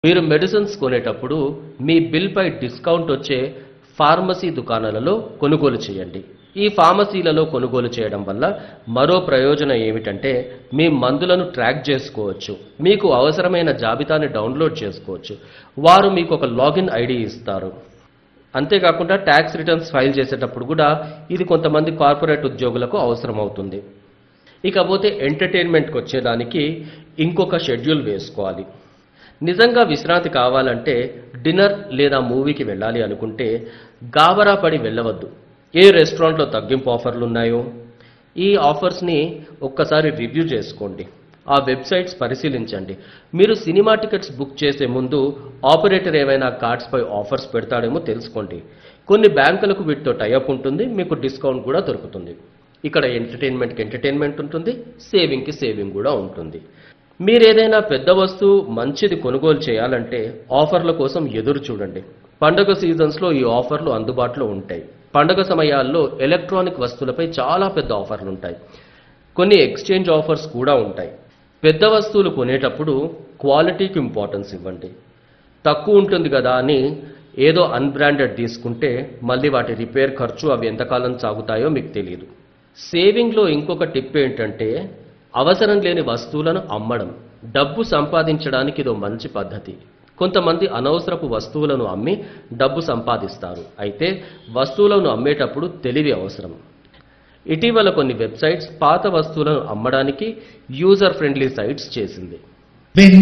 మీరు మెడిసిన్స్ కొనేటప్పుడు మీ బిల్పై డిస్కౌంట్ వచ్చే ఫార్మసీ దుకాణాలలో కొనుగోలు చేయండి ఈ ఫార్మసీలలో కొనుగోలు చేయడం వల్ల మరో ప్రయోజనం ఏమిటంటే మీ మందులను ట్రాక్ చేసుకోవచ్చు మీకు అవసరమైన జాబితాని డౌన్లోడ్ చేసుకోవచ్చు వారు మీకు ఒక లాగిన్ ఐడి ఇస్తారు అంతేకాకుండా ట్యాక్స్ రిటర్న్స్ ఫైల్ చేసేటప్పుడు కూడా ఇది కొంతమంది కార్పొరేట్ ఉద్యోగులకు అవసరం అవుతుంది ఇకపోతే ఎంటర్టైన్మెంట్కి వచ్చేదానికి ఇంకొక షెడ్యూల్ వేసుకోవాలి నిజంగా విశ్రాంతి కావాలంటే డిన్నర్ లేదా మూవీకి వెళ్ళాలి అనుకుంటే గాబరా పడి వెళ్ళవద్దు ఏ రెస్టారెంట్లో తగ్గింపు ఆఫర్లు ఉన్నాయో ఈ ఆఫర్స్ని ఒక్కసారి రివ్యూ చేసుకోండి ఆ వెబ్సైట్స్ పరిశీలించండి మీరు సినిమా టికెట్స్ బుక్ చేసే ముందు ఆపరేటర్ ఏవైనా కార్డ్స్పై ఆఫర్స్ పెడతాడేమో తెలుసుకోండి కొన్ని బ్యాంకులకు వీటితో టైఅప్ ఉంటుంది మీకు డిస్కౌంట్ కూడా దొరుకుతుంది ఇక్కడ ఎంటర్టైన్మెంట్కి ఎంటర్టైన్మెంట్ ఉంటుంది సేవింగ్కి సేవింగ్ కూడా ఉంటుంది మీరు ఏదైనా పెద్ద వస్తువు మంచిది కొనుగోలు చేయాలంటే ఆఫర్ల కోసం ఎదురు చూడండి పండుగ సీజన్స్లో ఈ ఆఫర్లు అందుబాటులో ఉంటాయి పండుగ సమయాల్లో ఎలక్ట్రానిక్ వస్తువులపై చాలా పెద్ద ఆఫర్లు ఉంటాయి కొన్ని ఎక్స్చేంజ్ ఆఫర్స్ కూడా ఉంటాయి పెద్ద వస్తువులు కొనేటప్పుడు క్వాలిటీకి ఇంపార్టెన్స్ ఇవ్వండి తక్కువ ఉంటుంది కదా అని ఏదో అన్బ్రాండెడ్ తీసుకుంటే మళ్ళీ వాటి రిపేర్ ఖర్చు అవి ఎంతకాలం సాగుతాయో మీకు తెలియదు సేవింగ్లో ఇంకొక టిప్ ఏంటంటే అవసరం లేని వస్తువులను అమ్మడం డబ్బు సంపాదించడానికి ఇదో మంచి పద్ధతి కొంతమంది అనవసరపు వస్తువులను అమ్మి డబ్బు సంపాదిస్తారు అయితే వస్తువులను అమ్మేటప్పుడు తెలివి అవసరం ఇటీవల కొన్ని వెబ్సైట్స్ పాత వస్తువులను అమ్మడానికి యూజర్ ఫ్రెండ్లీ సైట్స్ చేసింది When